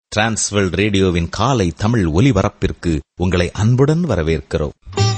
Transworld ரேடியோவின் காலை தமிழ் ஒலிபரப்பிற்கு உங்களை அன்புடன் வரவேற்கிறோம்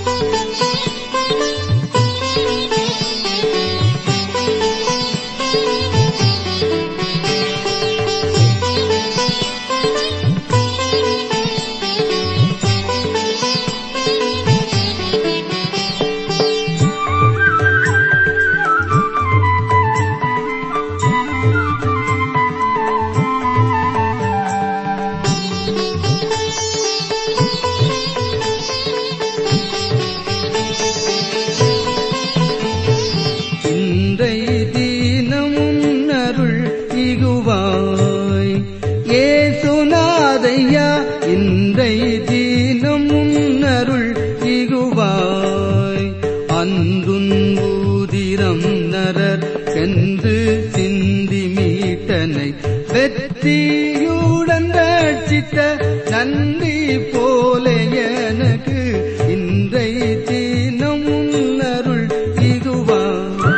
இன்றை தீனமும் அருள் இகுவாய் ஏசுநாதையா இன்றை தீனமும் அருள் இகுவாய் அன்றுன் ஊதிரம் நரர் சென்று சிந்தி மீட்டனை வெற்றியுடன் ரட்சித்த நன்றி போல எனக்கு இன்றை தீனமும் அருள் இகுவாய்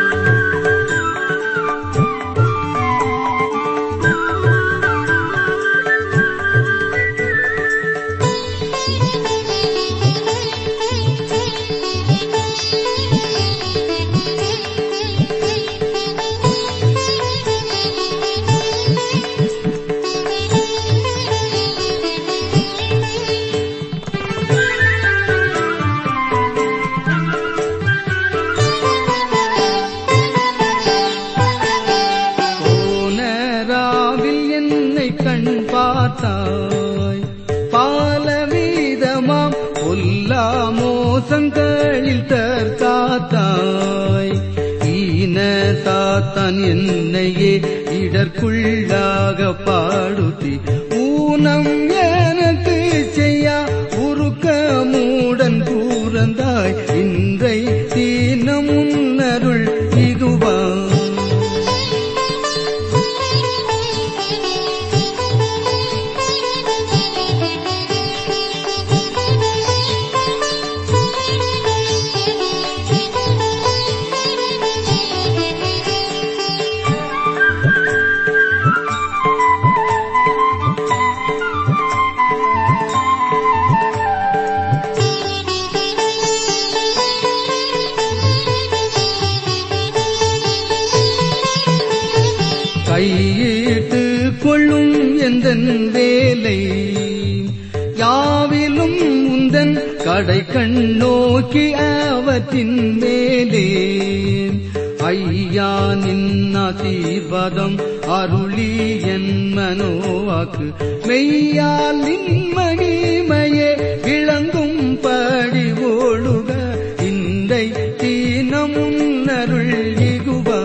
போனராவில் என்னை கண் பார்த்தாய் பாலவீதமாம் பொல்லா மோசங்களில் தற்காத்தாய் ஈன சாத்தான் என்னையே இடர்க்குள்ளாக பாடுத்தி ஊனம் எனக்கு செய்யா உருக்க மூடன் கூறந்தாய் இன்றை தீனமுன் அருள் இகுவா கையிட்டு கொள்ளும் எந்தன் வேலை யாவிலும் உந்தன் கடை கண் நோக்கி அவற்றின் மேலே ஐயா நின் ஆசீர்வாதம் அருளி என் மனோவாக்கு மெய்யால் நின் மகிமையே விளங்கும் படி ஓடுக இன்றை தீனமும் அருள் இகுவா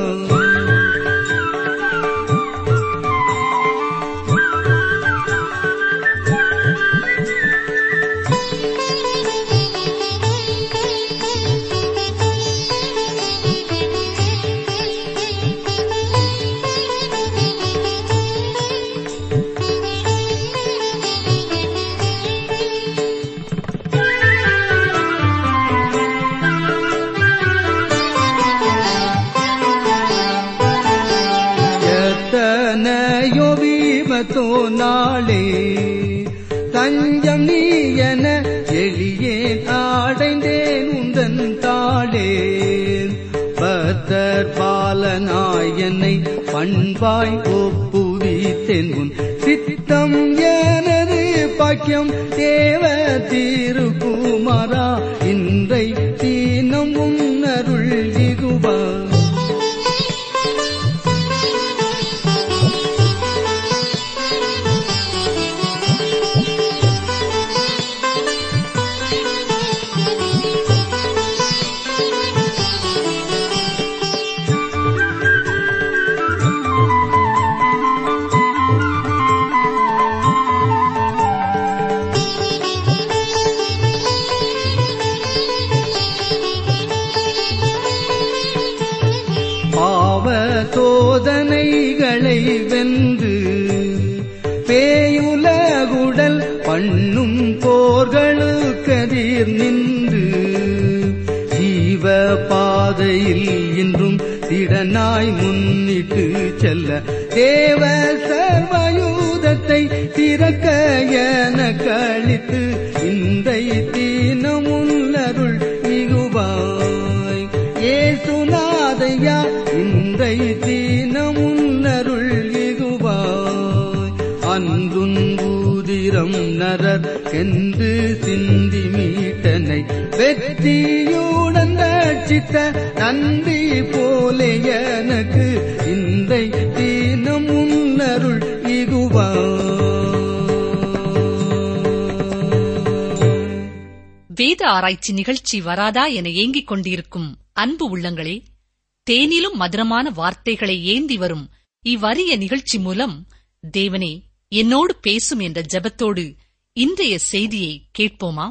எத்தனையோ வீமத்தோ நாளே தஞ்சம் நீ என எளியே ஆடைந்தேன் உந்தன் தாளே பத்தர் பாலனாய் என்னை பண்பாய் ஒப்புவித்தேன் உன் சித்தம் எனது பாக்கியம் தேவ திருக்குமாரா இன்றை தீனம் உன் அருள் இகுவா பாவ சோதனைகளை வென்று பேயுலகுடல் பண்ணும் போர்களுக்கதிர் நின்று ஜீவ பாதையில் இன்றும் திடனாய் முன்னிட்டு செல்ல தேவ சர்வயூதத்தை திறக்க கேட்க என கழித்து இன்றை தீனமுள்ளருள் இகுவாய் ஏசுநாதையா இன்றை தீனமுன்னருள் இகுவாய் அன்றுன் ஊதிரம் நரர் கென்று சிந்தி மீட்டனை வெற்றியுடன் ரட்சித்த நன்றி போலே எனக்கு இன்றை தீனம் முன்னருள் இகுவாய் வேத ஆராய்ச்சி நிகழ்ச்சி வராதா என ஏங்கிக் கொண்டிருக்கும் அன்பு உள்ளங்களே தேனிலும் மதுரமான வார்த்தைகளை ஏந்தி வரும் இவ்வரிய நிகழ்ச்சி மூலம் தேவனே என்னோடு பேசும் என்ற ஜெபத்தோடு இன்றைய செய்தியை கேட்போமா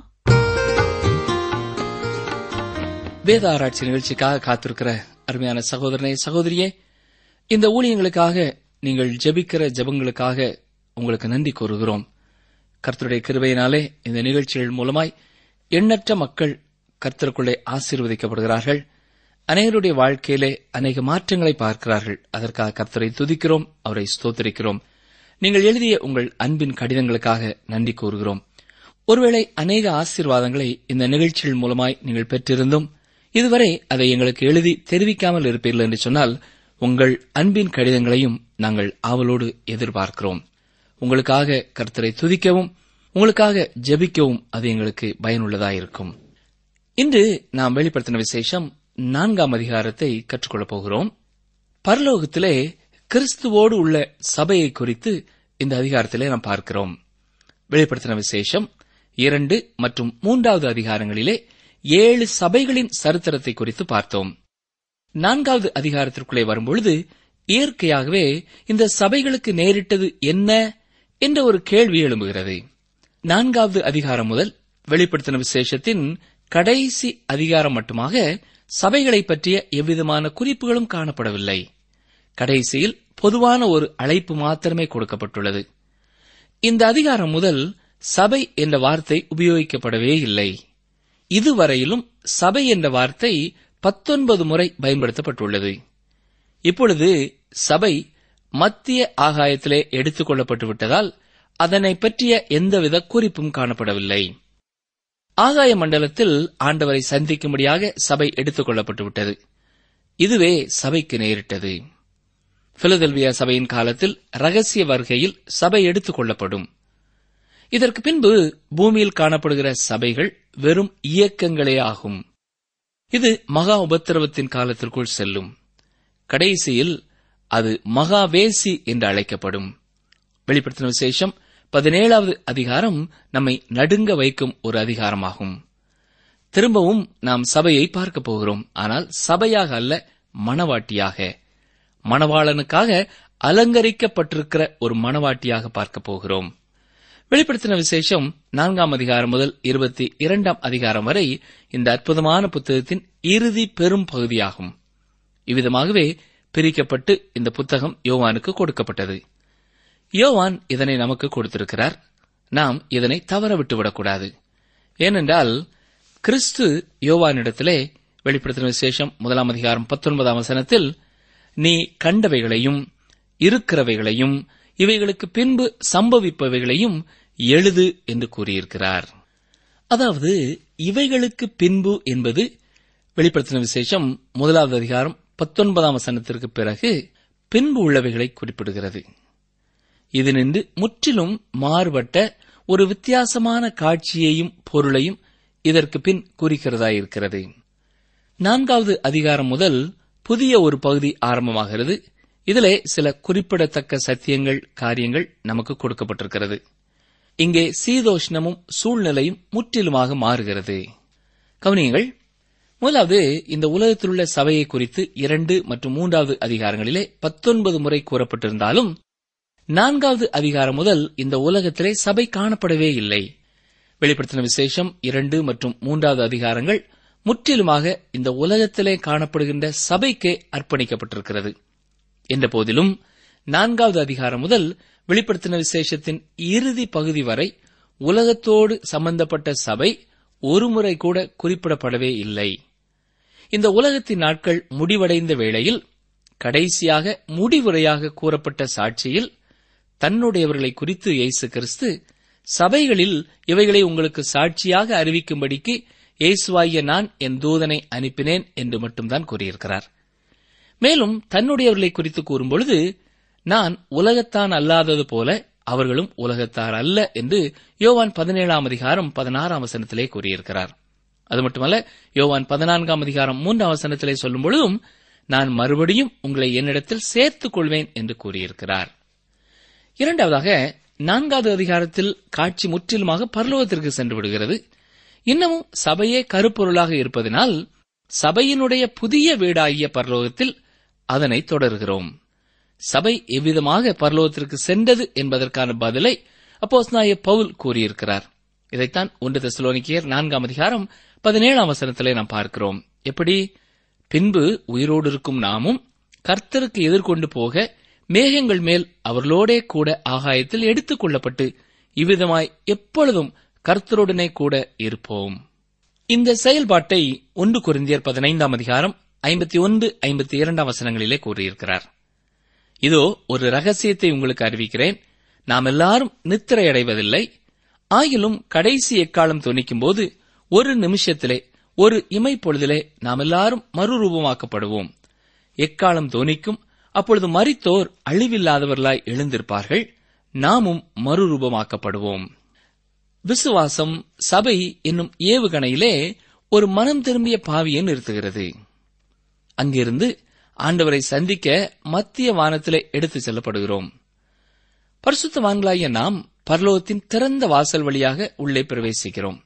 வேத ஆராய்ச்சி நிகழ்ச்சிக்காக காத்திருக்கிற அருமையான சகோதரனே சகோதரியே இந்த ஊழியங்களுக்காக நீங்கள் ஜெபிக்கிற ஜெபங்களுக்காக உங்களுக்கு நன்றி கூறுகிறோம் கர்த்தருடைய கிருபையினாலே இந்த நிகழ்ச்சிகள் மூலமாய் எண்ணற்ற மக்கள் கர்த்தருக்குள்ளே ஆசீர்வதிக்கப்படுகிறார்கள் அநேகருடைய வாழ்க்கையிலே அநேக மாற்றங்களை பார்க்கிறார்கள் அதற்காக கர்த்தரை துதிக்கிறோம் அவரை ஸ்தோத்திரிக்கிறோம் நீங்கள் எழுதிய உங்கள் அன்பின் கடிதங்களுக்காக நன்றி கூறுகிறோம் ஒருவேளை அநேக ஆசீர்வாதங்களை இந்த நிகழ்ச்சிகள் மூலமாய் நீங்கள் பெற்றிருந்தும் இதுவரை அதை எங்களுக்கு எழுதி தெரிவிக்காமல் இருப்பீர்கள் என்று சொன்னால் உங்கள் அன்பின் கடிதங்களையும் நாங்கள் ஆவலோடு எதிர்பார்க்கிறோம் உங்களுக்காக கர்த்தரை துதிக்கவும் உங்களுக்காக ஜெபிக்கவும் அது எங்களுக்கு பயனுள்ளதாயிருக்கும் இன்று நாம் வெளிப்படுத்தின விசேஷம் நான்காம் அதிகாரத்தை கற்றுக்கொள்ளப் போகிறோம் பரலோகத்திலே கிறிஸ்துவோடு உள்ள சபையை குறித்து இந்த அதிகாரத்திலே நாம் பார்க்கிறோம் வெளிப்படுத்தின விசேஷம் இரண்டு மற்றும் மூன்றாவது அதிகாரங்களிலே ஏழு சபைகளின் சரித்திரத்தை குறித்து பார்த்தோம் நான்காவது அதிகாரத்திற்குள்ளே வரும்பொழுது இயற்கையாகவே இந்த சபைகளுக்கு நேரிட்டது என்ன என்ற ஒரு கேள்வி எழும்புகிறது நான்காவது அதிகாரம் முதல் வெளிப்படுத்தின விசேஷத்தின் கடைசி அதிகாரம் மட்டுமாக சபைகளை பற்றிய எவ்விதமான குறிப்புகளும் காணப்படவில்லை கடைசியில் பொதுவான ஒரு அழைப்பு மாத்திரமே கொடுக்கப்பட்டுள்ளது இந்த அதிகாரம் முதல் சபை என்ற வார்த்தை உபயோகிக்கப்படவே இல்லை இதுவரையிலும் சபை என்ற வார்த்தை பத்தொன்பது முறை பயன்படுத்தப்பட்டுள்ளது இப்பொழுது சபை மத்திய ஆகாயத்திலே எடுத்துக் கொள்ளப்பட்டு விட்டதால் அதனை பற்றிய எந்தவித குறிப்பும் காணப்படவில்லை ஆகாய மண்டலத்தில் ஆண்டவரை சந்திக்கும்படியாக சபை எடுத்துக் கொள்ளப்பட்டு விட்டது இதுவே சபைக்கு நேரிட்டது பிலதெல்வியா சபையின் காலத்தில் ரகசிய வருகையில் சபை எடுத்துக் கொள்ளப்படும் இதற்கு பின்பு பூமியில் காணப்படுகிற சபைகள் வெறும் இயக்கங்களே ஆகும் இது மகா உபத்திரவத்தின் காலத்திற்குள் செல்லும் கடைசியில் அது மகாவேசி என்று அழைக்கப்படும் வெளிப்படுத்தின விசேஷம் பதினேழாவது அதிகாரம் நம்மை நடுங்க வைக்கும் ஒரு அதிகாரமாகும் திரும்பவும் நாம் சபையை பார்க்க போகிறோம் ஆனால் சபையாக அல்ல மணவாட்டியாக மணவாளனுக்காக அலங்கரிக்கப்பட்டிருக்கிற ஒரு மணவாட்டியாக பார்க்க போகிறோம் வெளிப்படுத்தின விசேஷம் நான்காம் அதிகாரம் முதல் இருபத்தி இரண்டாம் அதிகாரம் வரை இந்த அற்புதமான புத்தகத்தின் இறுதி பெரும் பகுதியாகும் இவ்விதமாகவே பிரிக்கப்பட்டு இந்த புத்தகம் யோவானுக்கு கொடுக்கப்பட்டது யோவான் இதனை நமக்கு கொடுத்திருக்கிறார் நாம் இதனை தவற விட்டுவிடக்கூடாது ஏனென்றால் கிறிஸ்து யோவானிடத்திலே வெளிப்படுத்தின விசேஷம் முதலாம் அதிகாரம் பத்தொன்பதாம் வசனத்தில் நீ கண்டவைகளையும் இருக்கிறவைகளையும் இவைகளுக்கு பின்பு சம்பவிப்பவைகளையும் எழுது என்று கூறியிருக்கிறார் அதாவது இவைகளுக்கு பின்பு என்பது வெளிப்படுத்தின விசேஷம் முதலாவது அதிகாரம் பத்தொன்பதாம் வசனத்திற்கு பிறகு பின்பு உள்ளவைகளை குறிப்பிடுகிறது இது நின்று முற்றிலும் மாறுபட்ட ஒரு வித்தியாசமான காட்சியையும் பொருளையும் இதற்கு பின் குறிக்கிறதாயிருக்கிறது நான்காவது அதிகாரம் முதல் புதிய ஒரு பகுதி ஆரம்பமாகிறது இதிலே சில குறிப்பிடத்தக்க சத்தியங்கள் காரியங்கள் நமக்கு கொடுக்கப்பட்டிருக்கிறது இங்கே சீதோஷ்ணமும் சூழ்நிலையும் முற்றிலுமாக மாறுகிறது கவனியங்கள் முதலாவது இந்த உலகத்தில் உள்ள சபையை குறித்து இரண்டு மற்றும் மூன்றாவது அதிகாரங்களிலே பத்தொன்பது முறை கூறப்பட்டிருந்தாலும் நான்காவது அதிகாரம் முதல் இந்த உலகத்திலே சபை காணப்படவே இல்லை வெளிப்படுத்தின விசேஷம் இரண்டு மற்றும் மூன்றாவது அதிகாரங்கள் முற்றிலுமாக இந்த உலகத்திலே காணப்படுகின்ற சபைக்கே அர்ப்பணிக்கப்பட்டிருக்கிறது என்ற போதிலும் நான்காவது அதிகாரம் முதல் வெளிப்படுத்தின விசேஷத்தின் இறுதி பகுதி வரை உலகத்தோடு சம்பந்தப்பட்ட சபை ஒருமுறை கூட குறிப்பிடப்படவே இல்லை இந்த உலகத்தின் நாட்கள் முடிவடைந்த வேளையில் கடைசியாக முடிவுரையாக கூறப்பட்ட சாட்சியில் தன்னுடையவர்களை குறித்து இயேசு கிறிஸ்து சபைகளில் இவைகளை உங்களுக்கு சாட்சியாக அறிவிக்கும்படிக்கு இயேசுவாகிய நான் என் தூதனை அனுப்பினேன் என்று மட்டும்தான் கூறியிருக்கிறார் மேலும் தன்னுடையவர்களை குறித்து கூறும்பொழுது நான் உலகத்தான் அல்லாதது போல அவர்களும் உலகத்தார் அல்ல என்று யோவான் பதினேழாம் அதிகாரம் பதினாறாம் வசனத்திலே கூறியிருக்கிறார் அது மட்டுமல்ல யோவான் பதினான்காம் அதிகாரம் மூன்றாம் வசனத்திலே சொல்லும் பொழுதும் நான் மறுபடியும் உங்களை என்னிடத்தில் சேர்த்துக் கொள்வேன் என்று கூறியிருக்கிறார் இரண்டாவதாக நான்காவது அதிகாரத்தில் காட்சி முற்றிலுமாக பரலோகத்திற்கு சென்று விடுகிறது இன்னமும் சபையே கருப்பொருளாக இருப்பதனால் சபையினுடைய புதிய வீடாகிய பரலோகத்தில் அதனை தொடர்கிறோம் சபை எவ்விதமாக பரலோகத்திற்கு சென்றது என்பதற்கான பதிலை அப்போஸ் பவுல் கூறியிருக்கிறார் இதைத்தான் ஒன்று தெசலோனிக்கியர் நான்காம் அதிகாரம் பதினேழாம் வசனத்திலே நாம் பார்க்கிறோம் எப்படி பின்பு உயிரோடு இருக்கும் நாமும் கர்த்தருக்கு எதிர்கொண்டு போக மேகங்கள் மேல் அவர்களோடே கூட ஆகாயத்தில் எடுத்துக் கொள்ளப்பட்டு இவ்விதமாய் எப்பொழுதும் கர்த்தருடனே கூட இருப்போம் இந்த செயல்பாட்டை ஒன்று குருந்தியர் பதினைந்தாம் அதிகாரம் ஐம்பத்தி ஒன்று ஐம்பத்தி இரண்டாம் வசனங்களிலே கூறியிருக்கிறார் இதோ ஒரு ரகசியத்தை உங்களுக்கு அறிவிக்கிறேன் நாம் எல்லாரும் நித்திரை அடைவதில்லை ஆயிலும் கடைசி எக்காலம் துணிக்கும் போது ஒரு நிமிஷத்திலே ஒரு இமை பொழுதிலே நாம் எல்லாரும் மறுரூபமாக்கப்படுவோம் எக்காலம் தோனிக்கும் அப்பொழுது மரித்தோர் அழிவில்லாதவர்களாய் எழுந்திருப்பார்கள் நாமும் மறுரூபமாக்கப்படுவோம் விசுவாசம் சபை என்னும் ஏவுகணையிலே ஒரு மனம் திரும்பிய பாவியை நிறுத்துகிறது அங்கிருந்து ஆண்டவரை சந்திக்க மத்திய வானத்திலே எடுத்துச் செல்லப்படுகிறோம் பரிசுத்தவான்களாகிய நாம் பரலோகத்தின் திறந்த வாசல் வழியாக உள்ளே பிரவேசிக்கிறோம்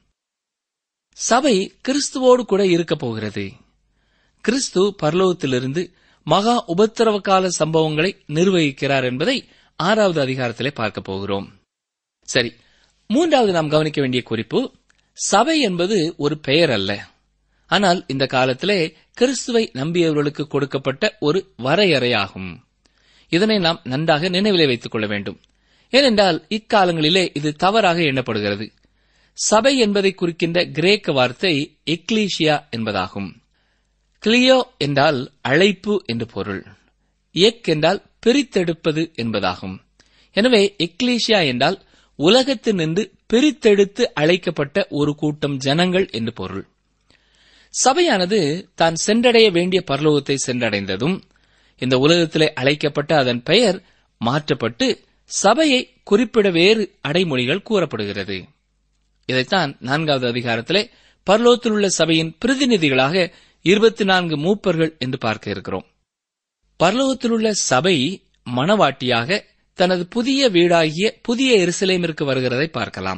சபை கிறிஸ்துவோடு கூட இருக்கப் போகிறது கிறிஸ்து பரலோகத்திலிருந்து மகா உபத்திரவ கால சம்பவங்களை நிர்வகிக்கிறார் என்பதை ஆறாவது அதிகாரத்திலே பார்க்க போகிறோம் சரி மூன்றாவது நாம் கவனிக்க வேண்டிய குறிப்பு சபை என்பது ஒரு பெயர் அல்ல ஆனால் இந்த காலத்திலே கிறிஸ்துவை நம்பியவர்களுக்கு கொடுக்கப்பட்ட ஒரு வரையறையாகும் இதனை நாம் நன்றாக நினைவிலே வைத்துக் கொள்ள வேண்டும் ஏனென்றால் இக்காலங்களிலே இது தவறாக எண்ணப்படுகிறது சபை என்பதை குறிக்கின்ற கிரேக்க வார்த்தை எக்லீஷியா என்பதாகும் கிளியோ என்றால் அழைப்பு என்று பொருள் எக் என்றால் பிரித்தெடுப்பது என்பதாகும் எனவே எக்லீஷியா என்றால் உலகத்தினின்று பிரித்தெடுத்து அழைக்கப்பட்ட ஒரு கூட்டம் ஜனங்கள் என்று பொருள் சபையானது தான் சென்றடைய வேண்டிய பரலோகத்தை சென்றடைந்ததும் இந்த உலகத்திலே அழைக்கப்பட்ட அதன் பெயர் மாற்றப்பட்டு சபையை குறிப்பிட வேறு அடைமொழிகள் கூறப்படுகிறது இதைத்தான் நான்காவது அதிகாரத்திலே பரலோகத்தில் உள்ள சபையின் பிரதிநிதிகளாக இருபத்தி நான்கு மூப்பர்கள் என்று பார்க்க இருக்கிறோம் பரலோகத்தில் உள்ள சபை மணவாட்டியாக தனது புதிய வீடாகிய புதிய எருசலேமிற்கு வருகிறதை பார்க்கலாம்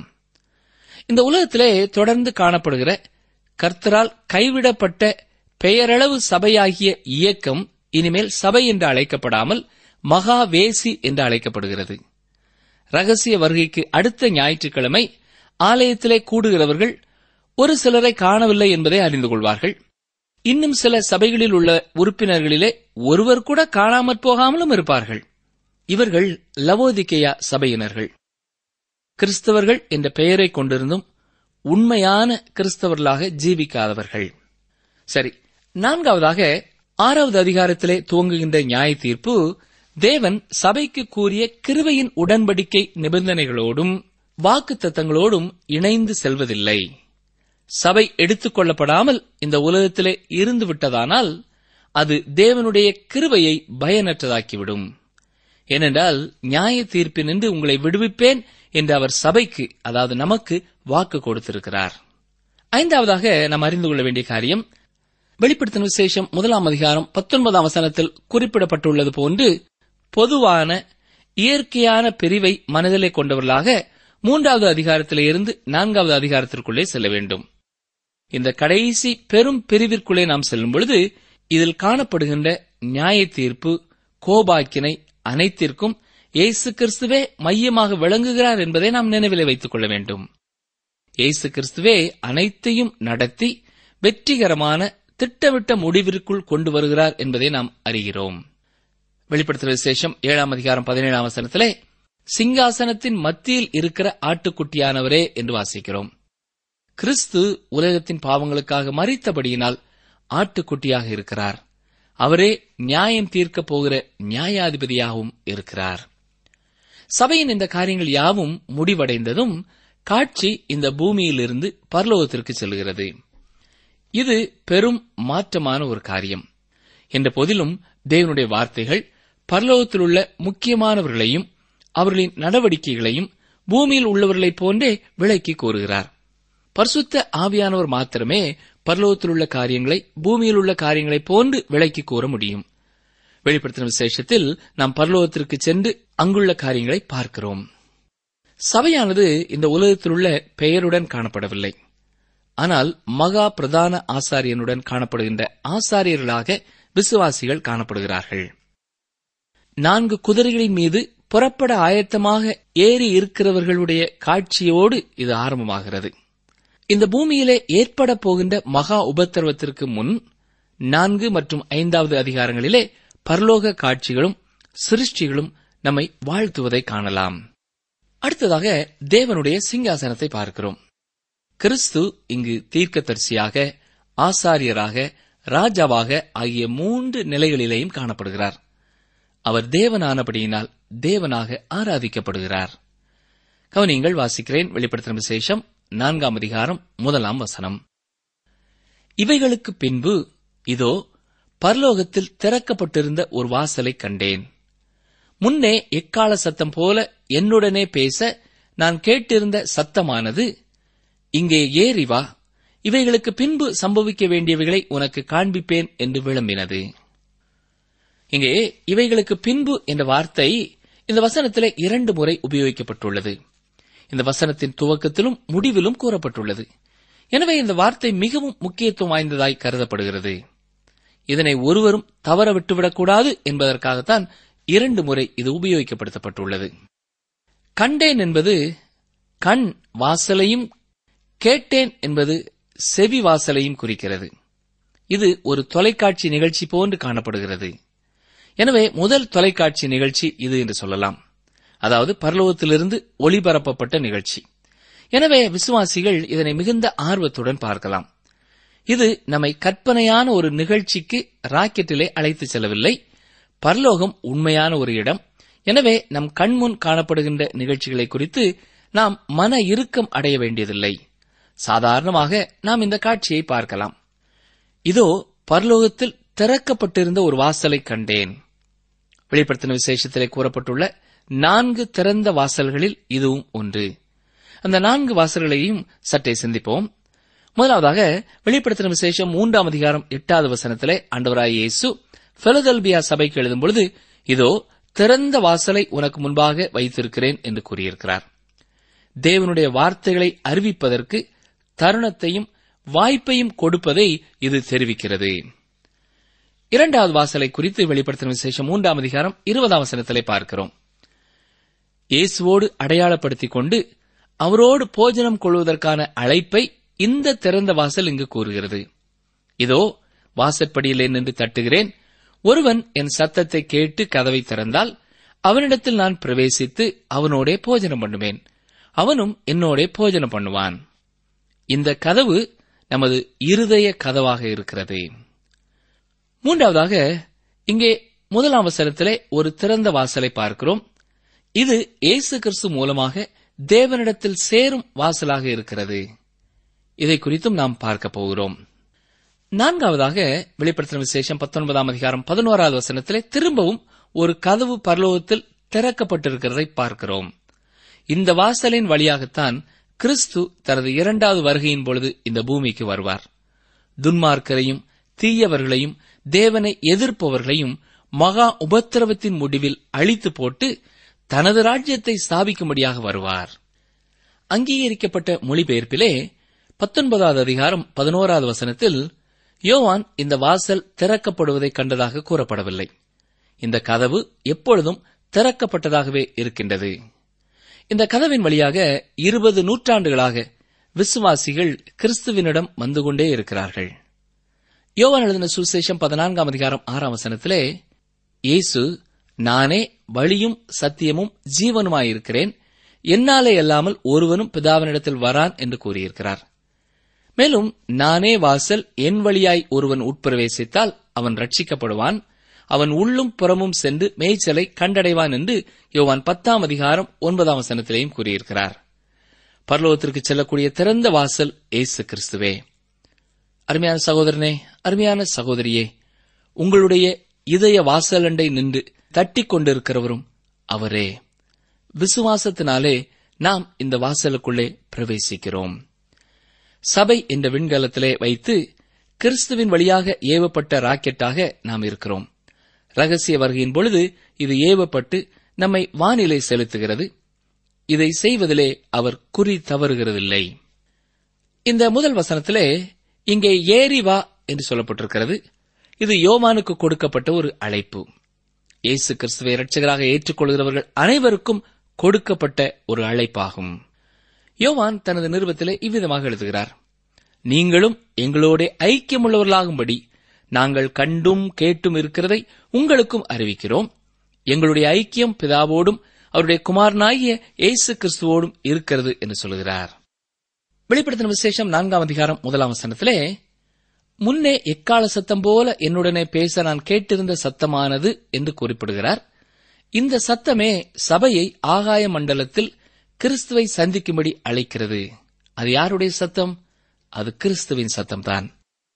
இந்த உலகத்திலே தொடர்ந்து காணப்படுகிற கர்த்தரால் கைவிடப்பட்ட பெயரளவு சபையாகிய இயக்கம் இனிமேல் சபை என்று அழைக்கப்படாமல் மகாவேசி என்று அழைக்கப்படுகிறது ரகசிய வருகைக்கு அடுத்த ஞாயிற்றுக்கிழமை ஆலயத்திலே கூடுகிறவர்கள் ஒரு சிலரை காணவில்லை என்பதை அறிந்து கொள்வார்கள் இன்னும் சில சபைகளில் உள்ள உறுப்பினர்களிலே ஒருவர் கூட காணாமற் போகாமலும் இருப்பார்கள் இவர்கள் லவோதிகேயா சபையினர்கள் கிறிஸ்தவர்கள் என்ற பெயரை கொண்டிருந்தும் உண்மையான கிறிஸ்தவர்களாக ஜீவிக்காதவர்கள் சரி நான்காவதாக ஆறாவது அதிகாரத்திலே துவங்குகின்ற நியாய தீர்ப்பு தேவன் சபைக்கு கூறிய கிருபையின் உடன்படிக்கை நிபந்தனைகளோடும் வாக்குத்தத்தங்களோடும் இணைந்து செல்வதில்லை சபை எடுத்துக் கொள்ளப்படாமல் இந்த உலகத்திலே இருந்து விட்டதானால் அது தேவனுடைய கிருபையை பயனற்றதாக்கிவிடும் ஏனென்றால் நியாய தீர்ப்பினின்று உங்களை விடுவிப்பேன் என்று அவர் சபைக்கு அதாவது நமக்கு வாக்கு கொடுத்திருக்கிறார் ஐந்தாவதாக நாம் அறிந்து கொள்ள வேண்டிய காரியம் வெளிப்படுத்தின விசேஷம் முதலாம் அதிகாரம் பத்தொன்பதாம் வசனத்தில் குறிப்பிடப்பட்டுள்ளது போன்று பொதுவான இயற்கையான பிரிவை மனதிலே கொண்டவர்களாக மூன்றாவது அதிகாரத்திலே இருந்து நான்காவது அதிகாரத்திற்குள்ளே செல்ல வேண்டும் இந்த கடைசி பெரும் பிரிவிற்குள்ளே நாம் செல்லும் பொழுது இதில் காணப்படுகின்ற நியாய தீர்ப்பு கோபாக்கினை அனைத்திற்கும் இயேசு கிறிஸ்துவே மையமாக விளங்குகிறார் என்பதை நாம் நினைவிலே வைத்துக் கொள்ள வேண்டும் இயேசு கிறிஸ்துவே அனைத்தையும் நடத்தி வெற்றிகரமான திட்டமிட்ட முடிவிற்குள் கொண்டு வருகிறார் என்பதை நாம் அறிகிறோம் வெளிப்படுத்துகிற விசேஷம் ஏழாம் அதிகாரம் பதினேழாம் வசனத்திலே சிங்காசனத்தின் மத்தியில் இருக்கிற ஆட்டுக்குட்டியானவரே என்று வாசிக்கிறோம் கிறிஸ்து உலகத்தின் பாவங்களுக்காக மறித்தபடியினால் ஆட்டுக்குட்டியாக இருக்கிறார் அவரே நியாயம் தீர்க்கப் போகிற நியாயாதிபதியாகவும் இருக்கிறார் சபையின் இந்த காரியங்கள் யாவும் முடிவடைந்ததும் காட்சி இந்த பூமியிலிருந்து பரலோகத்திற்கு செல்கிறது இது பெரும் மாற்றமான ஒரு காரியம் என்ற போதிலும் தேவனுடைய வார்த்தைகள் பரலோகத்தில் உள்ள முக்கியமானவர்களையும் அவர்களின் நடவடிக்கைகளையும் பூமியில் உள்ளவர்களைப் போன்றே விளக்கி கூறுகிறார் பரிசுத்த ஆவியானவர் மாத்திரமே பரலோகத்தில் உள்ள காரியங்களை பூமியில் உள்ள காரியங்களைப் போன்று விளக்கி கூற முடியும் வெளிப்படுத்தின விசேஷத்தில் நாம் பரலோகத்திற்கு சென்று அங்குள்ள காரியங்களை பார்க்கிறோம் சபையானது இந்த உலகத்தில் உள்ள பெயருடன் காணப்படவில்லை ஆனால் மகா பிரதான ஆசாரியனுடன் காணப்படுகின்ற ஆசாரியர்களாக விசுவாசிகள் காணப்படுகிறார்கள் நான்கு குதிரைகளின் மீது புறப்பட ஆயத்தமாக ஏறி இருக்கிறவர்களுடைய காட்சியோடு இது ஆரம்பமாகிறது இந்த பூமியிலே ஏற்பட போகின்ற மகா உபத்திரவத்திற்கு முன் நான்கு மற்றும் ஐந்தாவது அதிகாரங்களிலே பரலோக காட்சிகளும் சிருஷ்டிகளும் நம்மை வாழ்த்துவதை காணலாம் அடுத்ததாக தேவனுடைய சிங்காசனத்தை பார்க்கிறோம் கிறிஸ்து இங்கு தீர்க்கதரிசியாக ஆசாரியராக ராஜாவாக ஆகிய மூன்று நிலைகளிலேயும் காணப்படுகிறார் அவர் தேவனானபடியினால் தேவனாக ஆராதிக்கப்படுகிறார் கவனியங்கள் வாசிக்கிறேன் வெளிப்படுத்தின விசேஷம் நான்காம் அதிகாரம் முதலாம் வசனம் இவைகளுக்கு பின்பு இதோ பரலோகத்தில் திறக்கப்பட்டிருந்த ஒரு வாசலை கண்டேன் முன்னே எக்கால சத்தம் போல என்னுடனே பேச நான் கேட்டிருந்த சத்தமானது இங்கே ஏறி வா இவைகளுக்கு பின்பு சம்பவிக்க வேண்டியவைகளை உனக்கு காண்பிப்பேன் என்று விளம்பினது இங்கே இவைகளுக்கு பின்பு என்ற வார்த்தை இந்த வசனத்திலே இரண்டு முறை உபயோகிக்கப்பட்டுள்ளது இந்த வசனத்தின் துவக்கத்திலும் முடிவிலும் கூறப்பட்டுள்ளது எனவே இந்த வார்த்தை மிகவும் முக்கியத்துவம் வாய்ந்ததாய் கருதப்படுகிறது இதனை ஒருவரும் தவற விட்டுவிடக்கூடாது என்பதற்காகத்தான் இரண்டு முறை இது உபயோகிக்கப்படுத்தப்பட்டுள்ளது கண்டேன் என்பது கண் வாசலையும் கேட்டேன் என்பது செவி வாசலையும் குறிக்கிறது இது ஒரு தொலைக்காட்சி நிகழ்ச்சி போன்று காணப்படுகிறது எனவே முதல் தொலைக்காட்சி நிகழ்ச்சி இது என்று சொல்லலாம் அதாவது பரலோகத்திலிருந்து ஒளிபரப்பப்பட்ட நிகழ்ச்சி எனவே விசுவாசிகள் இதனை மிகுந்த ஆர்வத்துடன் பார்க்கலாம் இது நம்மை கற்பனையான ஒரு நிகழ்ச்சிக்கு ராக்கெட்டிலே அழைத்து செல்லவில்லை பரலோகம் உண்மையான ஒரு இடம் எனவே நம் கண்முன் காணப்படுகின்ற நிகழ்ச்சிகளை குறித்து நாம் மன இறுக்கம் அடைய வேண்டியதில்லை சாதாரணமாக நாம் இந்த காட்சியை பார்க்கலாம் இதோ பரலோகத்தில் திறக்கப்பட்டிருந்த ஒரு வாசலை கண்டேன் வெளிப்படுத்தின விசேஷத்திலே கூறப்பட்டுள்ள நான்கு திறந்த வாசல்களில் இதுவும் ஒன்று அந்த நான்கு வாசல்களையும் சற்றே சிந்திப்போம் முதலாவதாக வெளிப்படுத்தின விசேஷம் மூன்றாம் அதிகாரம் எட்டாவது வசனத்திலே ஆண்டவராய் இயேசு பெலதல்பியா சபைக்கு எழுதும் பொழுது இதோ திறந்த வாசலை உனக்கு முன்பாக வைத்திருக்கிறேன் என்று கூறியிருக்கிறார் தேவனுடைய வார்த்தைகளை அறிவிப்பதற்கு தருணத்தையும் வாய்ப்பையும் கொடுப்பதை இது தெரிவிக்கிறது இரண்டாவது வாசலை குறித்து வெளிப்படுத்தின விசேஷம் மூன்றாம் அதிகாரம் இருபதாம் வசனத்திலே பார்க்கிறோம் இயேசுவோடு அடையாளப்படுத்திக் கொண்டு அவரோடு போஜனம் கொள்வதற்கான அழைப்பை இந்த திறந்த வாசல் இங்கு கூறுகிறது இதோ வாசற்படியிலே நின்று தட்டுகிறேன் ஒருவன் என் சத்தத்தை கேட்டு கதவை திறந்தால் அவனிடத்தில் நான் பிரவேசித்து அவனோடே போஜனம் பண்ணுவேன் அவனும் என்னோடே போஜனம் பண்ணுவான் இந்த கதவு நமது இருதய கதவாக இருக்கிறது மூன்றாவதாக இங்கே முதலாம் அவசரத்திலே ஒரு திறந்த வாசலை பார்க்கிறோம் இது இயேசு கிறிஸ்து மூலமாக தேவனிடத்தில் சேரும் வாசலாக இருக்கிறது இதை குறித்தும் நாம் பார்க்க போகிறோம் நான்காவதாக வெளிப்படுத்தின விசேஷம் பத்தொன்பதாம் அதிகாரம் பதினோராவது வசனத்திலே திரும்பவும் ஒரு கதவு பரலோகத்தில் திறக்கப்பட்டிருக்கிறதை பார்க்கிறோம் இந்த வாசலின் வழியாகத்தான் கிறிஸ்து தனது இரண்டாவது வருகையின் பொழுது இந்த பூமிக்கு வருவார் துன்மார்க்கரையும் தீயவர்களையும் தேவனை எதிர்ப்பவர்களையும் மகா உபத்திரவத்தின் முடிவில் அழித்து போட்டு தனது ராஜ்யத்தை ஸ்தாபிக்கும்படியாக வருவார் அங்கீகரிக்கப்பட்ட மொழிபெயர்ப்பிலே பத்தொன்பதாவது அதிகாரம் பதினோராவது வசனத்தில் யோவான் இந்த வாசல் திறக்கப்படுவதை கண்டதாக கூறப்படவில்லை இந்த கதவு எப்பொழுதும் திறக்கப்பட்டதாகவே இருக்கின்றது இந்த கதவின் வழியாக இருபது நூற்றாண்டுகளாக விசுவாசிகள் கிறிஸ்துவினிடம் வந்து கொண்டே இருக்கிறார்கள் யோவான் எழுதின சுசேஷம் பதினான்காம் அதிகாரம் ஆறாம் வசனத்திலே இயேசு நானே வழியும் சத்தியமும் ஜீவனுமாயிருக்கிறேன் என்னாலே அல்லாமல் ஒருவனும் பிதாவினிடத்தில் வரான் என்று கூறியிருக்கிறார் மேலும் நானே வாசல் என் வழியாய் ஒருவன் உட்பிரவேசித்தால் அவன் ரட்சிக்கப்படுவான் அவன் உள்ளும் புறமும் சென்று மேய்ச்சலை கண்டடைவான் என்று யோவான் பத்தாம் அதிகாரம் ஒன்பதாம் வசனத்திலேயும் கூறியிருக்கிறார் பரலோகத்திற்கு செல்லக்கூடிய திறந்த வாசல் இயேசு கிறிஸ்துவே அருமையான சகோதரனே அருமையான சகோதரியே உங்களுடைய இதய வாசலண்டை நின்று தட்டிக் கொண்டிருக்கிறவரும் அவரே விசுவாசத்தினாலே நாம் இந்த வாசலுக்குள்ளே பிரவேசிக்கிறோம் சபை என்ற விண்கலத்திலே வைத்து கிறிஸ்துவின் வழியாக ஏவப்பட்ட ராக்கெட்டாக நாம் இருக்கிறோம் ரகசிய வருகையின் பொழுது இது ஏவப்பட்டு நம்மை வானிலை செலுத்துகிறது இதை செய்வதிலே அவர் குறி தவறுகிறதில்லை இந்த முதல் வசனத்திலே இங்கே ஏறி வா என்று சொல்லப்பட்டிருக்கிறது இது யோவானுக்கு கொடுக்கப்பட்ட ஒரு அழைப்பு இயேசு கிறிஸ்துவை இரட்சகராக ஏற்றுக்கொள்கிறவர்கள் அனைவருக்கும் கொடுக்கப்பட்ட ஒரு அழைப்பாகும் யோவான் தனது நிருபத்திலே இவ்விதமாக எழுதுகிறார் நீங்களும் எங்களோட ஐக்கியமுள்ளவர்களாகும்படி நாங்கள் கண்டும் கேட்டும் இருக்கிறதை உங்களுக்கும் அறிவிக்கிறோம் எங்களுடைய ஐக்கியம் பிதாவோடும் அவருடைய குமாரனாகிய இயேசு கிறிஸ்துவோடும் இருக்கிறது என்று சொல்கிறார் வெளிப்படுத்தின விசேஷம் நான்காம் அதிகாரம் முதலாம் வசனத்திலே முன்னே எக்கால சத்தம் போல என்னுடனே பேச நான் கேட்டிருந்த சத்தமானது என்று குறிப்பிடுகிறார் இந்த சத்தமே சபையை ஆகாய மண்டலத்தில் கிறிஸ்துவை சந்திக்கும்படி அழைக்கிறது அது யாருடைய சத்தம் அது கிறிஸ்துவின் சத்தம்தான்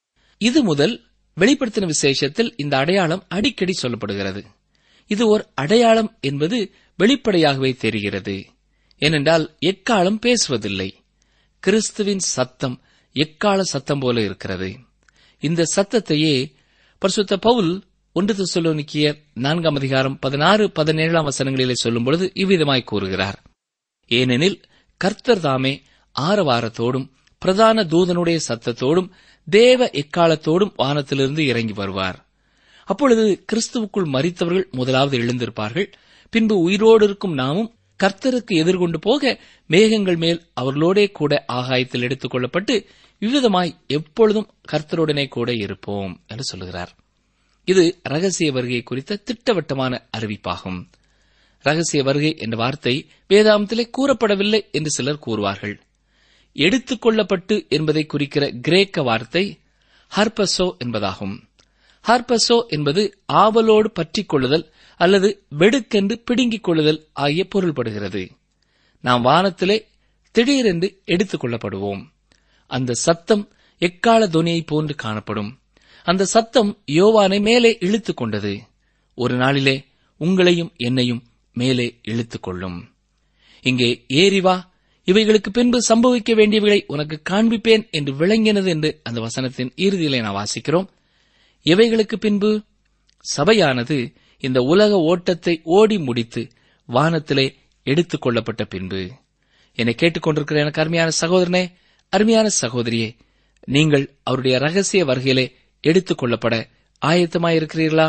இது முதல் வெளிப்படுத்தின விசேஷத்தில் இந்த அடையாளம் அடிக்கடி சொல்லப்படுகிறது இது ஒரு அடையாளம் என்பது வெளிப்படையாகவே தெரிகிறது ஏனென்றால் எக்காலம் பேசுவதில்லை கிறிஸ்துவின் சத்தம் எக்கால சத்தம் போல இருக்கிறது இந்த சத்தத்தையே பரிசுத்த பவுல் ஒன்று தெசலோனிக்கியர் நான்காம் அதிகாரம் பதினாறு பதினேழாம் வசனங்களிலே சொல்லும் பொழுது இவ்விதமாய் கூறுகிறார் ஏனெனில் கர்த்தர் தாமே ஆரவாரத்தோடும் பிரதான தூதனுடைய சத்தத்தோடும் தேவ எக்காலத்தோடும் வானத்திலிருந்து இறங்கி வருவார் அப்பொழுது கிறிஸ்துவுக்குள் மரித்தவர்கள் முதலாவது எழுந்திருப்பார்கள் பின்பு உயிரோடு இருக்கும் நாமும் கர்த்தருக்கு எதிர்கொண்டு போக மேகங்கள் மேல் அவர்களோடே கூட ஆகாயத்தில் எடுத்துக் கொள்ளப்பட்டு விவிதமாய் எப்பொழுதும் கர்த்தருடனே கூட இருப்போம் என்று சொல்லுகிறார் இது ரகசிய வருகை குறித்த திட்டவட்டமான அறிவிப்பாகும் ரகசிய வருகை என்ற வார்த்தை வேதாந்தத்திலே கூறப்படவில்லை என்று சிலர் கூறுவார்கள் எடுத்துக் கொள்ளப்பட்டு என்பதை குறிக்கிற கிரேக்க வார்த்தை ஹர்பசோ என்பதாகும் ஹார்பசோ என்பது ஆவலோடு பற்றிக் கொள்ளுதல் அல்லது வெடுக்கென்று பிடுங்கிக் கொள்ளுதல் ஆகிய பொருள்படுகிறது நாம் வானத்திலே திடீரென்று எடுத்துக் கொள்ளப்படுவோம் அந்த சத்தம் எக்கால துணியைப் போன்று காணப்படும் அந்த சத்தம் யோவானை மேலே இழுத்துக் கொண்டது ஒரு நாளிலே உங்களையும் என்னையும் மேலே இழுத்துக் கொள்ளும் இங்கே ஏறிவா இவைகளுக்கு பின்பு சம்பவிக்க வேண்டியவைகளை உனக்கு காண்பிப்பேன் என்று விளங்கினது என்று அந்த வசனத்தின் இறுதியிலே நான் வாசிக்கிறோம் இவைகளுக்கு பின்பு சபையானது இந்த உலக ஓட்டத்தை ஓடி முடித்து வானத்திலே எடுத்துக் கொள்ளப்பட்ட பின்பு என்னை கேட்டுக்கொண்டிருக்கிற எனக்கு அருமையான சகோதரனே அருமையான சகோதரியே நீங்கள் அவருடைய ரகசிய வருகையிலே எடுத்துக் கொள்ளப்பட ஆயத்தமாயிருக்கிறீர்களா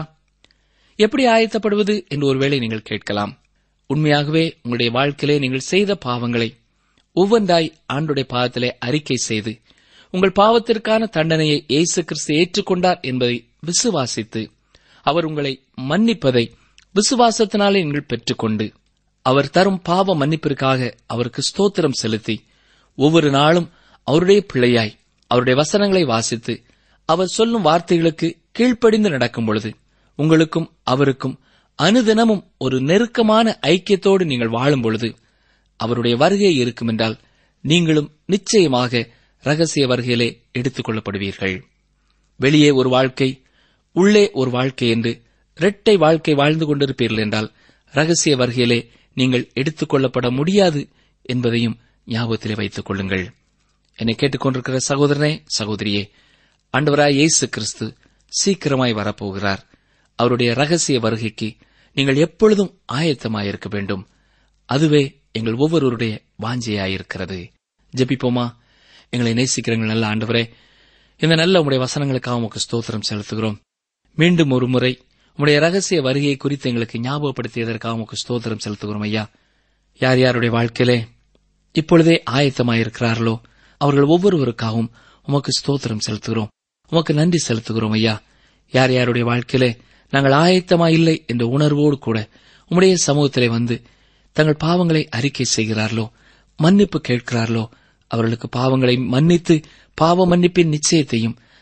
எப்படி ஆயத்தப்படுவது என்று ஒருவேளை நீங்கள் கேட்கலாம் உண்மையாகவே உங்களுடைய வாழ்க்கையிலே நீங்கள் செய்த பாவங்களை ஒவ்வொன்றாய் ஆண்டுடைய பாதத்திலே அறிக்கை செய்து உங்கள் பாவத்திற்கான தண்டனையை இயேசு கிறிஸ்து ஏற்றுக்கொண்டார் என்பதை விசுவாசித்து அவர் உங்களை மன்னிப்பதை விசுவாசத்தினாலே நீங்கள் பெற்றுக்கொண்டு அவர் தரும் பாவ மன்னிப்பிற்காக அவருக்கு ஸ்தோத்திரம் செலுத்தி ஒவ்வொரு நாளும் அவருடைய பிள்ளையாய் அவருடைய வசனங்களை வாசித்து அவர் சொல்லும் வார்த்தைகளுக்கு கீழ்ப்படிந்து நடக்கும் பொழுது உங்களுக்கும் அவருக்கும் அனுதினமும் ஒரு நெருக்கமான ஐக்கியத்தோடு நீங்கள் வாழும் பொழுது அவருடைய வருகை இருக்கும் என்றால் நீங்களும் நிச்சயமாக ரகசிய வருகையிலே எடுத்துக் கொள்ளப்படுவீர்கள் வெளியே ஒரு வாழ்க்கை உள்ளே ஒரு வாழ்க்கை என்று இரட்டை வாழ்க்கை வாழ்ந்து கொண்டிருப்பீர்கள் என்றால் ரகசிய வருகையிலே நீங்கள் எடுத்துக் கொள்ளப்பட முடியாது என்பதையும் ஞாபகத்திலே வைத்துக் கொள்ளுங்கள் என்னை கேட்டுக்கொண்டிருக்கிற சகோதரனே சகோதரியே ஆண்டவராய் இயேசு கிறிஸ்து சீக்கிரமாய் வரப்போகிறார் அவருடைய ரகசிய வருகைக்கு நீங்கள் எப்பொழுதும் ஆயத்தமாயிருக்க வேண்டும் அதுவே எங்கள் ஒவ்வொருவருடைய வாஞ்சையாயிருக்கிறது ஜெபிப்போமா எங்களை நேசிக்கிறீங்கள் நல்ல ஆண்டவரே இந்த நல்ல உங்களுடைய வசனங்களுக்காக உமக்கு ஸ்தோத்திரம் செலுத்துகிறோம் மீண்டும் ஒரு முறை உங்களுடைய ரகசிய வருகையை குறித்து எங்களுக்கு ஞாபகப்படுத்தியதற்காக உமக்கு ஸ்தோத்திரம் செலுத்துகிறோம் ஐயா யார் யாருடைய வாழ்க்கையிலே இப்பொழுதே ஆயத்தமாயிருக்கிறார்களோ அவர்கள் ஒவ்வொருவருக்காகவும் உமக்கு ஸ்தோத்திரம் செலுத்துகிறோம் உமக்கு நன்றி செலுத்துகிறோம் ஐயா யார் யாருடைய வாழ்க்கையிலே நாங்கள் ஆயத்தமா இல்லை என்ற உணர்வோடு கூட உம்முடைய சமூகத்திலே வந்து தங்கள் பாவங்களை அறிக்கை செய்கிறார்களோ மன்னிப்பு கேட்கிறார்களோ அவர்களுக்கு பாவங்களை மன்னித்து பாவ மன்னிப்பின் நிச்சயத்தையும்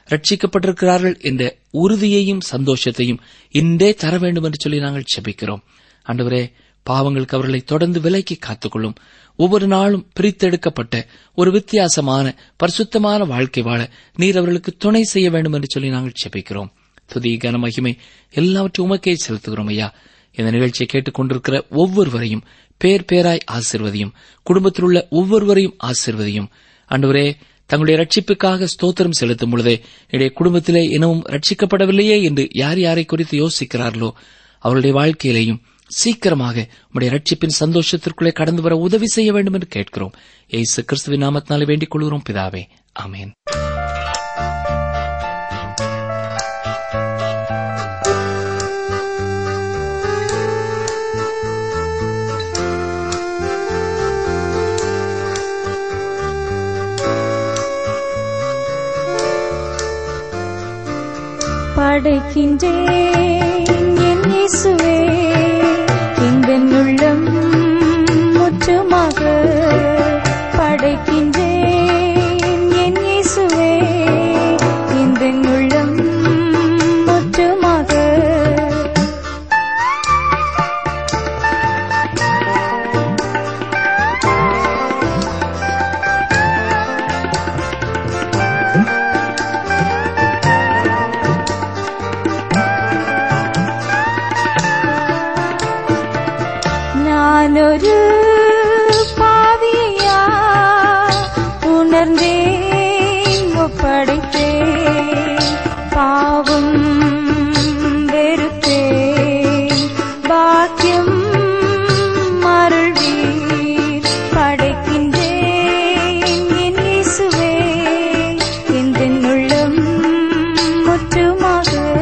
ரட்சிக்கப்பட்டிருக்கிறார்கள் என்ற உறுதியையும் சந்தோஷத்தையும் இன்றே தர வேண்டும் என்று சொல்லி நாங்கள் செபிக்கிறோம் ஆண்டவரே பாவங்களுக்கு அவர்களை தொடர்ந்து விலைக்கு காத்துக்கொள்ளும் ஒவ்வொரு நாளும் பிரித்தெடுக்கப்பட்ட ஒரு வித்தியாசமான பரிசுத்தமான வாழ்க்கை வாழ நீர் அவர்களுக்கு துணை செய்ய வேண்டும் என்று சொல்லி நாங்கள் செபிக்கிறோம் துதி கன மகிமை எல்லாவற்றையும் உமக்கே செலுத்துகிறோம் ஐயா இந்த நிகழ்ச்சியை கேட்டுக் கொண்டிருக்கிற ஒவ்வொருவரையும் பேர் பேராய் ஆசிர்வதியும் குடும்பத்தில் உள்ள ஒவ்வொருவரையும் ஆசிர்வதியும் ஆண்டவரே தங்களுடைய ரட்சிப்புக்காக ஸ்தோத்திரம் செலுத்தும் பொழுதே என்னுடைய குடும்பத்திலே இன்னமும் ரட்சிக்கப்படவில்லையே என்று யார் யாரை குறித்து யோசிக்கிறார்களோ அவருடைய வாழ்க்கையிலேயும் சீக்கிரமாக உடைய ரட்சிப்பின் சந்தோஷத்திற்குள்ளே கடந்து வர உதவி செய்ய வேண்டும் என்று கேட்கிறோம் ஏசு கிறிஸ்துவின் நாமத்தினாலே வேண்டிக் கொள்கிறோம் பிதாவே ஆமேன் படைக்கின்றேன் என் இயேசுவே இந்த உள்ளம் முற்றுமாக படைக்கின்றேன் என் இயேசுவே இந்த உள்ளம் முற்றுமாக நானொரு பாவியா உணர்ந்தேன் ஒப்படைத்தேன் பாவம் வெறுத்தேன் பாக்கியம் மருள்வீர் படைக்கின்றேன் என் இயேசுவே எந்த உள்ளம் முற்றுமாக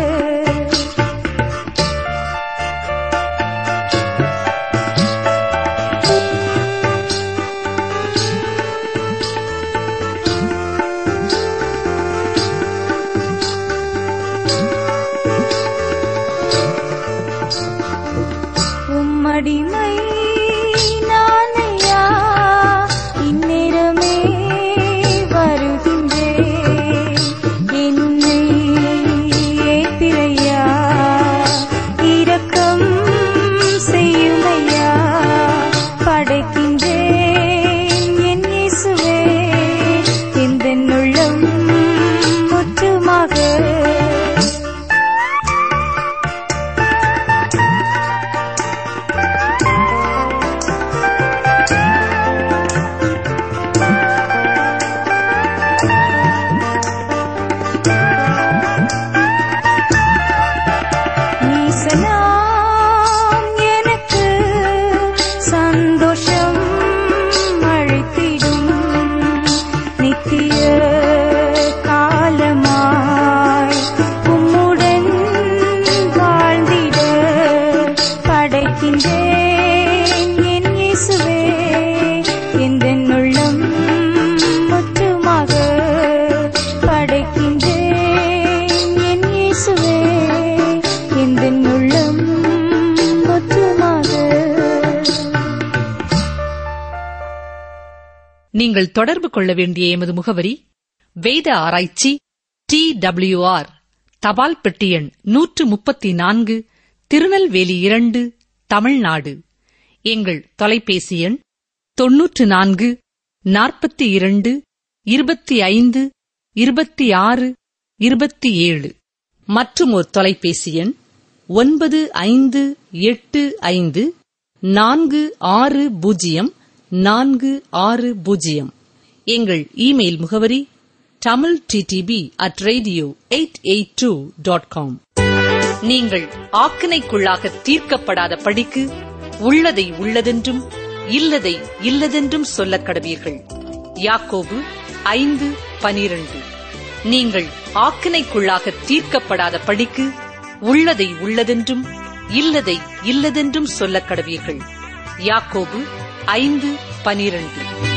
உம்மடிமை நானையா இந்நேரமே வருகின்றேன் என்னை ஏத்திரையா இரக்கம் செய்யுமையா படைக்கின்றேன் என் இயேசுவே எந்த உள்ளம் முற்றுமாக நீசனாம் எனக்கு சந்தோஷம் அழைத்திடும் நித்திய காலமாய் உம்முடன் வாழ்ந்திட படைக்கின்றேன் என் இயேசுவே எந்த உள்ளம் முற்றுமாக படைக்கின்றேன் என் இயேசுவே எந்த உள்ளம் முற்றுமாக நீங்கள் தொடர்பு கொள்ள வேண்டிய எமது முகவரி வேத ஆராய்ச்சி டி ஆர் தபால் பெட்டி எண் நூற்று முப்பத்தி நான்கு திருநெல்வேலி இரண்டு தமிழ்நாடு எங்கள் தொலைபேசி எண் தொன்னூற்று நான்கு நாற்பத்தி இரண்டு இருபத்தி ஐந்து இருபத்தி ஆறு இருபத்தி ஏழு மற்றும் ஒரு தொலைபேசி எண் ஒன்பது ஐந்து எட்டு ஐந்து நான்கு ஆறு பூஜ்ஜியம் நான்கு ஆறு பூஜ்ஜியம் எங்கள் இமெயில் முகவரி Tamil TDP at radio eight eight two dot com நீங்கள் ஆக்கினைக்குள்ளாக தீர்க்கப்படாத படிக்கு உள்ளதை உள்ளதென்றும் இல்லதை இல்லதென்றும் சொல்லக் கடவீர்கள் யாக்கோபு ஐந்து பனிரண்டு நீங்கள் ஆக்கினைக்குள்ளாக தீர்க்கப்படாத படிக்கு உள்ளதை உள்ளதென்றும் இல்லதை இல்லதென்றும் சொல்லக் கடவீர்கள் யாக்கோபு ஐந்து பனிரண்டு